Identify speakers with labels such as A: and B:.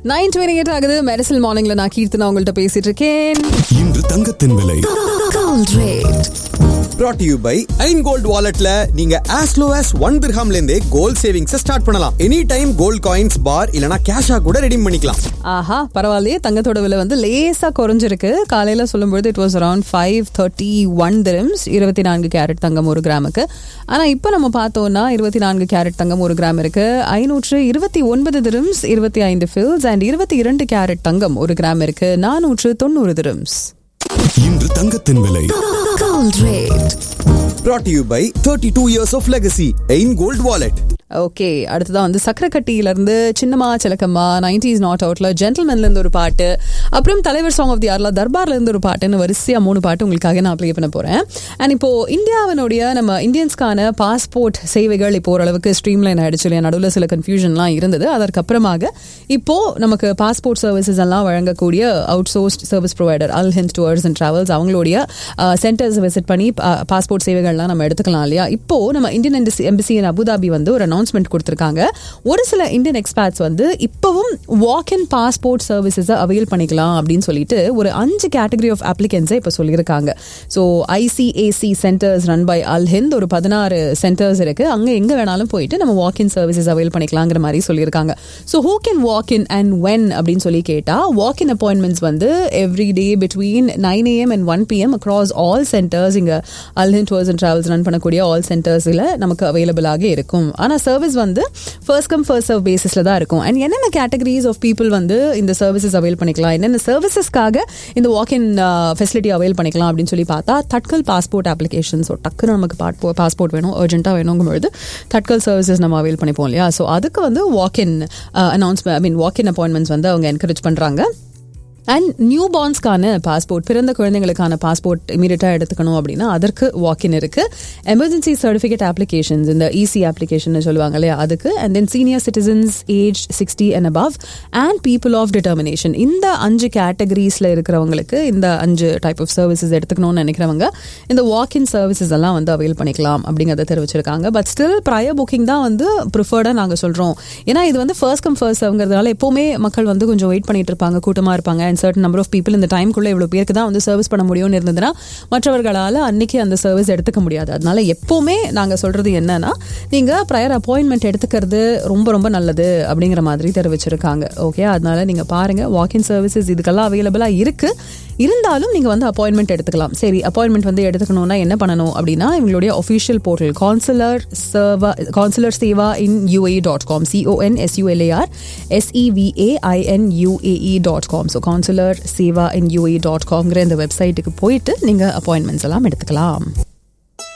A: Nine twenty eight ஆகுது மெடிசல் மார்னிங்ல நான் கீர்த்தனா உங்கள்கிட்ட பேசிட்டு இருக்கேன்
B: இன்று தங்கத்தின் விலை
A: Gold rate.
C: brought to you by Ain gold வாலெட்ல நீங்க as low as ஒன் திர்ஹாம்ல இருந்தே கோல்ட் சேவிங்ஸ் ஸ்டார்ட் பண்ணலாம் any time gold coins bar இல்லனா கேஷா கூட ரெடீம் பண்ணிக்கலாம்
A: ஆஹா பரவாயில்லையே தங்கத்தோட விலை வந்து லேசா குறைஞ்சிருக்கு காலையில சொல்லும்போது it was around five thirty one dirhams இருபத்தி நான்கு கேரட் தங்கம் ஒரு கிராமுக்கு ஆனா இப்போ நம்ம பார்த்தோம்னா இருபத்தி நான்கு கேரட் தங்கம் ஒரு கிராம் இருக்கு ஐநூற்று இருபத்தி ஒன்பது திரம்ஸ் இருபத்தி ஐந்து ஃபில்ஸ் அண்ட் இருபத்தி இரண்டு கேரட் தங்கம் ஒரு கிராம் இருக்கு நானூற்று தொண்ணூறு திரம்ஸ்
B: இன்று தங்கத்தின் விலை
A: Gold rate.
C: brought to you by 32 years of legacy Ain gold wallet
A: okay அடுத்ததான் வந்து சக்கரக்கட்டியில இருந்து சின்னமா சிலக்கம்மா நைன்டிஸ் நாட் அவுட்ல ஜென்டில்மேன்ல இருந்து ஒரு பாட்டு அப்புறம் தலைவர் சாங் ஆஃப் தி ஆர்ல தர்பார்ல இருந்து ஒரு பாட்டுன்னு வரிசையா மூணு பாட்டு உங்களுக்காக நான் ப்ளே பண்ண போறேன் அண்ட் இப்போ இந்தியாவினுடைய நம்ம இந்தியன்ஸ்க்கான பாஸ்போர்ட் சேவைகள் இப்போ ஓரளவுக்கு ஸ்ட்ரீம்லைன் ஆயிடுச்சு இல்லையா நடுவில் சில கன்ஃபியூஷன்லாம் இருந்தது அதற்கப்புறமாக இப்போ நமக்கு பாஸ்போர்ட் சர்வீசஸ் எல்லாம் வழங்கக்கூடிய outsourced service provider Al Hind tours and travels அவங்களுடைய சென்டர்ஸ் விசிட் பண்ணி பாஸ்போர்ட் சேவைகள்லாம் நம்ம எடுத்துக்கலாம் இல்லையா இப்போ நம்ம இந்தியன் எம்பசி இன் அபுதாபி வந்து ஒரு அனௌன்ஸ்மெண்ட் கொடுத்துருக்காங்க ஒரு சில இந்தியன் எக்ஸ்பேட்ஸ் வந்து இப்பவும் வாக் இன் பாஸ்போர்ட் சர்வீசஸை அவைல் பண்ணிக்கலாம் அப்படின்னு சொல்லிட்டு ஒரு அஞ்சு கேட்டகரி ஆஃப் அப்ளிகன்ஸை இப்போ சொல்லியிருக்காங்க so ICAC centres run by Al Hind ஒரு பதினாறு சென்டர்ஸ் இருக்கு அங்கே எங்கே வேணாலும் போயிட்டு நம்ம வாக் இன் சர்வீசஸ் அவைல் பண்ணிக்கலாங்கிற மாதிரி சொல்லியிருக்காங்க so who can walk in and when அப்படின்னு சொல்லி கேட்டால் வாக் இன் அப்பாயின்மெண்ட்ஸ் வந்து every day between nine AM and one PM across all centres இங்கே Alhind tours and travels run பண்ணக்கூடிய ஆல் சென்டர்ஸில் நமக்கு அவைலபிளாக இருக்கும் ஆனால் சர்வீஸ் வந்து ஃபர்ஸ்ட் கம் ஃபர்ஸ்ட் சர்வ் பேசிஸில் தான் இருக்கும் அண்ட் என்னென்ன கேட்டகரிஸ் ஆஃப் பீப்புள் வந்து இந்த சர்வீசஸ் அவைல் பண்ணிக்கலாம் என்னென்ன சர்வீசஸ்க்காக இந்த வாக் இன் ஃபெசிலிட்டி அவைல் பண்ணிக்கலாம் அப்படின்னு சொல்லி பார்த்தா தட்கல் பாஸ்போர்ட் அப்ளிகேஷன் ஸோ டக்குன்னு நமக்கு பாஸ்போர்ட் வேணும் அர்ஜென்ட்டாக வேணுங்கும்பொழுது தட்கல் சர்வீசஸ் நம்ம அவைல் பண்ணிப்போம் இல்லையா ஸோ அதுக்கு வந்து walk in announcement I mean walk in appointments வந்து அவங்க என்கரேஜ் பண்ணுறாங்க அண்ட் நியூ பார்ன்ஸ்க்கான பாஸ்போர்ட் பிறந்த குழந்தைங்களுக்கான பாஸ்போர்ட் இமீடியட்டாக எடுத்துக்கணும் அப்படின்னா அதற்கு வாக்கின் இருக்கு எமர்ஜென்சி சர்டிஃபிகேட் அப்ளிகேஷன்ஸ் இந்த இசி அப்ளிகேஷன் சொல்லுவாங்க இல்லையா அதுக்கு and then senior citizens age sixty and above and people of determination இந்த அஞ்சு கேட்டகரிஸில் இருக்கிறவங்களுக்கு இந்த அஞ்சு டைப் ஆஃப் சர்வீசஸ் எடுத்துக்கணும்னு நினைக்கிறவங்க இந்த வாக்கின் சர்வீசஸ் எல்லாம் வந்து அவைல் பண்ணிக்கலாம் அப்படிங்கிறத தெரிவிச்சிருக்காங்க பட் ஸ்டில் ப்ரையர் புக்கிங் தான் வந்து ப்ரிஃபர்டாக நாங்கள் சொல்கிறோம் ஏன்னா இது வந்து ஃபர்ஸ்ட் கம் ஃபர்ஸ்ட் அவங்கிறதுனால எப்போவுமே மக்கள் வந்து கொஞ்சம் வெயிட் பண்ணிட்டு இருப்பாங்க கூட்டமாக இருப்பாங்க and certain number of people இந்த டைம்குள்ளே இவ்வளோ பேருக்கு தான் வந்து சர்வீஸ் பண்ண முடியும்னு இருந்ததுன்னா மற்றவர்களால் அன்னைக்கு அந்த சர்வீஸ் எடுத்துக்க முடியாது அதனால எப்போவுமே நாங்கள் சொல்கிறது என்னன்னா நீங்கள் ப்ரையர் அப்பாயின்மெண்ட் எடுத்துக்கிறது ரொம்ப ரொம்ப நல்லது அப்படிங்கிற மாதிரி தெரிவிச்சிருக்காங்க ஓகே அதனால நீங்கள் பாருங்கள் வாக்கின் சர்வீசஸ் இதுக்கெல்லாம் அவைலபிளாக இருக்குது இருந்தாலும் நீங்கள் வந்து அப்பாயின்மெண்ட் எடுத்துக்கலாம் சரி அப்பாயின்மெண்ட் வந்து எடுத்துக்கணும்னா என்ன பண்ணணும் அப்படின்னா இவங்களுடைய ஒஃபிஷியல் போர்ட்டல் கான்சுலர் சர்வா consular Seva in UA dot com CON SULAR SEVAINUAE dot com so consular Seva in UA dot காம்ங்கிற இந்த வெப்சைட்டுக்கு போயிட்டு நீங்கள் அப்பாயின்மெண்ட்ஸ் எல்லாம் எடுத்துக்கலாம்